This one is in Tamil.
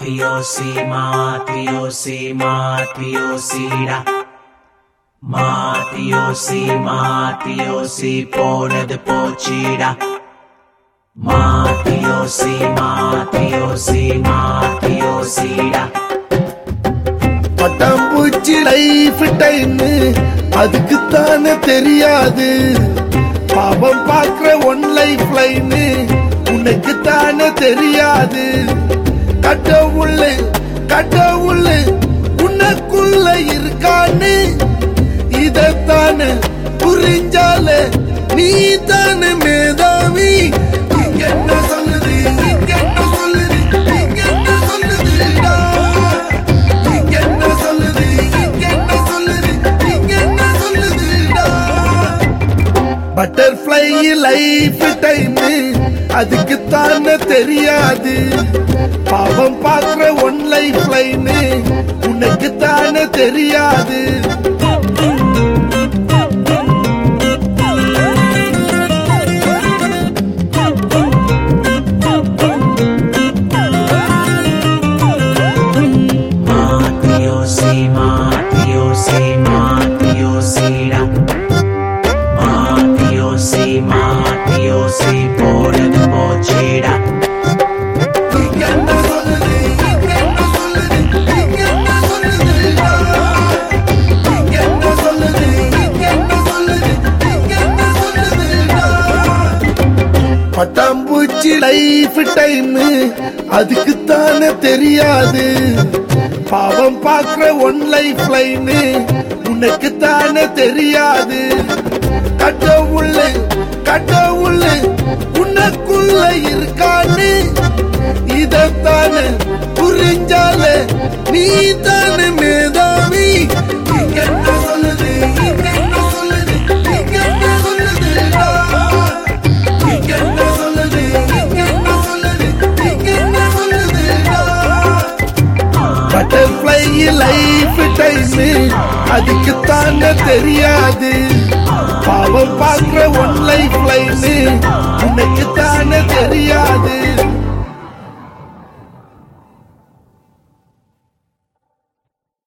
மாத்தியோசி மாத்தியோசி மாத்தியோசிடா மாத்தியோசி மாத்தியோசி போனது போச்சிடா மாத்தியோசி மாத்தியோசி மாத்தியோசிடா பட்டாம்பூச்சி லைஃப் டைம் அதுக்குத்தானே தெரியாது பாவம் பார்க்கிற ஒன் லைஃப் லைன் உனக்கு தானே தெரியாது கடவுள் கடவுள் உனக்குள்ள இருக்கான்னு இதத்தானே புரிஞ்சால நீ தானே மேதாவி இங்க என்ன சொல்லுது இங்க என்ன சொல்லுது இங்க என்ன சொல்லுதுடா இங்க என்ன சொல்லுது இங்க என்ன சொல்லுது இங்க என்ன சொல்லுதுடா பட்டர்ஃப்ளை லைஃப் டைம் அதுக்கு தானே தெரியாது பாவம் பார்க்கிற ஒன் லைஃப் லைன் உனக்கு தானே தெரியாது மாத்தியோசி மாத்தியோசி மாத்தியோசிடா மாத்தியோசி மாத்தியோசி போனது போச்சிடா இங்க என்ன சொல்லுது இங்க என்ன சொல்லுது இங்க என்ன சொல்லுதுடா இங்க என்ன சொல்லுது இங்க என்ன சொல்லுது இங்க என்ன சொல்லுதுடா பட்டாம்பூச்சி லைஃப் டைம் அதுக்கு தானே தெரியாது பாவம் பார்க்கிற ஒன் லைஃப் லைன் உனக்கு தானே தெரியாது கடவுள் கடவுள் உனக்குள்ள இருக்கான்னு இதத்தானே புரிஞ்சால நீ தானே மேதாவி இங்க என்ன சொல்லுது இங்க என்ன சொல்லுது இங்க என்ன சொல்லுதுடா இங்க என்ன சொல்லுது இங்க என்ன சொல்லுது இங்க என்ன சொல்லுதுடா பட்டர்ஃப்ளை லைஃப் டைம் அதுக்கு தானே தெரியாது பாவம் பார்க்கிற ஒன் லைஃப் லைன் உனக்கு தானே தெரியாது